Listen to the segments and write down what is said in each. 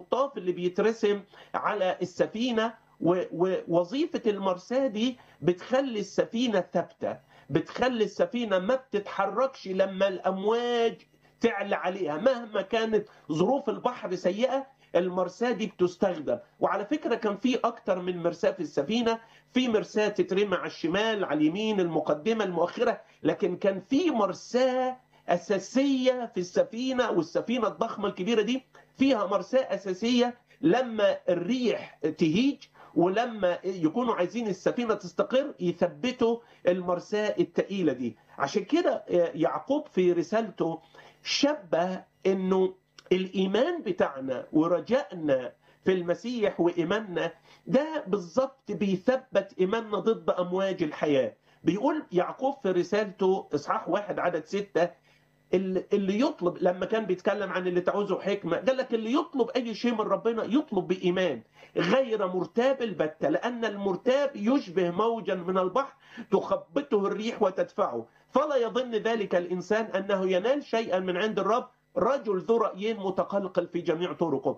الشطاف اللي بيترسم على السفينه ووظيفه المرساه دي بتخلي السفينه ثابته بتخلي السفينه ما بتتحركش لما الامواج تعلى عليها مهما كانت ظروف البحر سيئه المرساه دي بتستخدم وعلى فكره كان في اكتر من مرساه في السفينه في مرساه تترمى على الشمال على اليمين المقدمه المؤخره لكن كان في مرساه اساسيه في السفينه والسفينه الضخمه الكبيره دي فيها مرساه اساسيه لما الريح تهيج ولما يكونوا عايزين السفينه تستقر يثبتوا المرساه الثقيله دي عشان كده يعقوب في رسالته شبه انه الايمان بتاعنا ورجائنا في المسيح وايماننا ده بالظبط بيثبت ايماننا ضد امواج الحياه بيقول يعقوب في رسالته اصحاح واحد عدد ستة اللي يطلب لما كان بيتكلم عن اللي تعوزه حكمه قال لك اللي يطلب اي شيء من ربنا يطلب بايمان غير مرتاب البتة لان المرتاب يشبه موجا من البحر تخبطه الريح وتدفعه فلا يظن ذلك الانسان انه ينال شيئا من عند الرب رجل ذو رايين متقلقل في جميع طرقه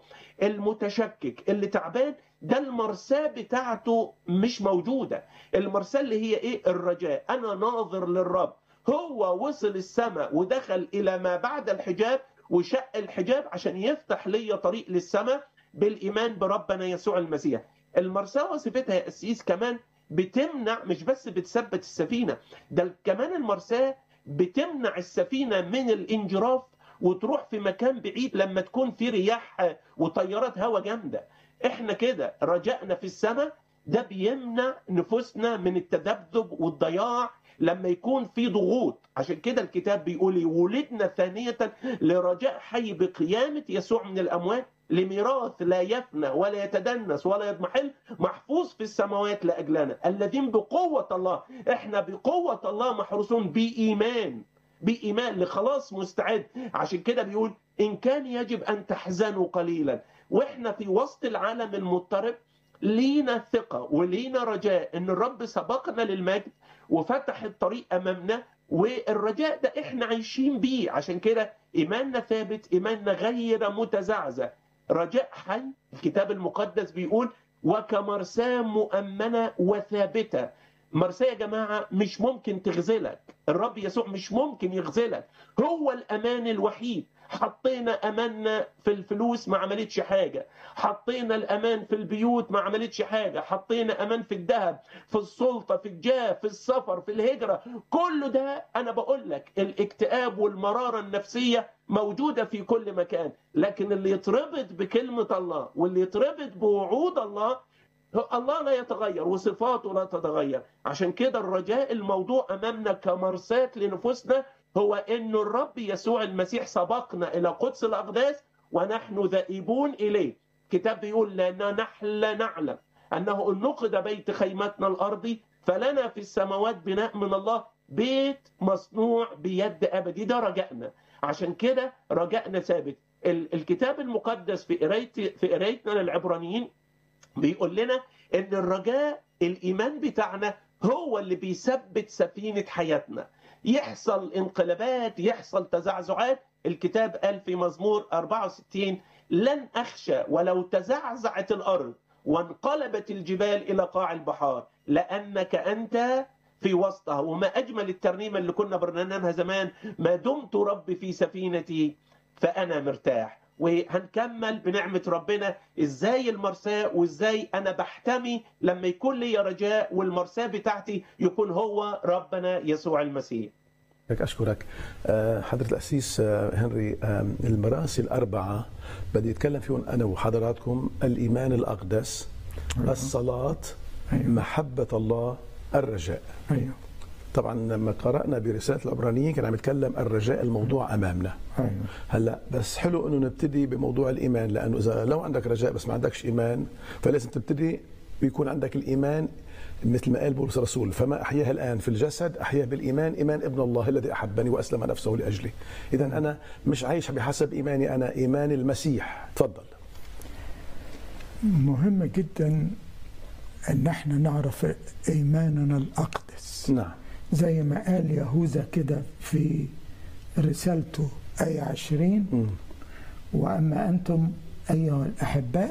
المتشكك اللي تعبان ده المرساه بتاعته مش موجوده المرساه اللي هي ايه الرجاء انا ناظر للرب هو وصل السماء ودخل الى ما بعد الحجاب وشق الحجاب عشان يفتح لي طريق للسماء بالايمان بربنا يسوع المسيح المرساه وظيفتها يا قسيس كمان بتمنع مش بس بتثبت السفينه ده كمان المرساه بتمنع السفينه من الانجراف وتروح في مكان بعيد لما تكون في رياح وطيارات هواء جامده احنا كده رجعنا في السماء ده بيمنع نفوسنا من التذبذب والضياع لما يكون في ضغوط عشان كده الكتاب بيقول ولدنا ثانية لرجاء حي بقيامة يسوع من الأموات لميراث لا يفنى ولا يتدنس ولا يضمحل محفوظ في السماوات لأجلنا الذين بقوة الله احنا بقوة الله محروسون بإيمان بإيمان لخلاص مستعد عشان كده بيقول إن كان يجب أن تحزنوا قليلا وإحنا في وسط العالم المضطرب لينا ثقة ولينا رجاء إن الرب سبقنا للمجد وفتح الطريق أمامنا والرجاء ده إحنا عايشين بيه عشان كده إيماننا ثابت إيماننا غير متزعزع رجاء حي الكتاب المقدس بيقول وكمرساة مؤمنة وثابتة مرساه يا جماعه مش ممكن تغزلك الرب يسوع مش ممكن يغزلك هو الامان الوحيد حطينا اماننا في الفلوس ما عملتش حاجه حطينا الامان في البيوت ما عملتش حاجه حطينا امان في الذهب في السلطه في الجاه في السفر في الهجره كل ده انا بقول لك الاكتئاب والمراره النفسيه موجوده في كل مكان لكن اللي يتربط بكلمه الله واللي يتربط بوعود الله الله لا يتغير وصفاته لا تتغير عشان كده الرجاء الموضوع أمامنا كمرساة لنفوسنا هو أن الرب يسوع المسيح سبقنا إلى قدس الأقداس ونحن ذائبون إليه كتاب بيقول لنا نحن لا نعلم أنه إن نقد بيت خيمتنا الأرضي فلنا في السماوات بناء من الله بيت مصنوع بيد أبدي ده رجائنا عشان كده رجائنا ثابت الكتاب المقدس في قرايتي في قرايتنا للعبرانيين بيقول لنا ان الرجاء الايمان بتاعنا هو اللي بيثبت سفينه حياتنا يحصل انقلابات يحصل تزعزعات الكتاب قال في مزمور 64 لن اخشى ولو تزعزعت الارض وانقلبت الجبال الى قاع البحار لانك انت في وسطها وما اجمل الترنيمه اللي كنا برنامجها زمان ما دمت ربي في سفينتي فانا مرتاح وهنكمل بنعمة ربنا ازاي المرساة وازاي انا بحتمي لما يكون لي رجاء والمرساة بتاعتي يكون هو ربنا يسوع المسيح أشكرك حضرة الأسيس هنري المراسي الأربعة بدي أتكلم فيهم أنا وحضراتكم الإيمان الأقدس أيوه. الصلاة أيوه. محبة الله الرجاء أيوه. طبعا لما قرانا برساله العبرانيين كان عم يتكلم الرجاء الموضوع امامنا أيوة. هلا بس حلو انه نبتدي بموضوع الايمان لانه اذا لو عندك رجاء بس ما عندكش ايمان فلازم تبتدي بيكون عندك الايمان مثل ما قال بولس الرسول فما احياه الان في الجسد احياه بالايمان ايمان ابن الله الذي احبني واسلم نفسه لاجلي اذا انا مش عايش بحسب ايماني انا ايمان المسيح تفضل مهم جدا ان احنا نعرف ايماننا الاقدس نعم زي ما قال يهوذا كده في رسالته آية عشرين م. وأما أنتم أيها الأحباء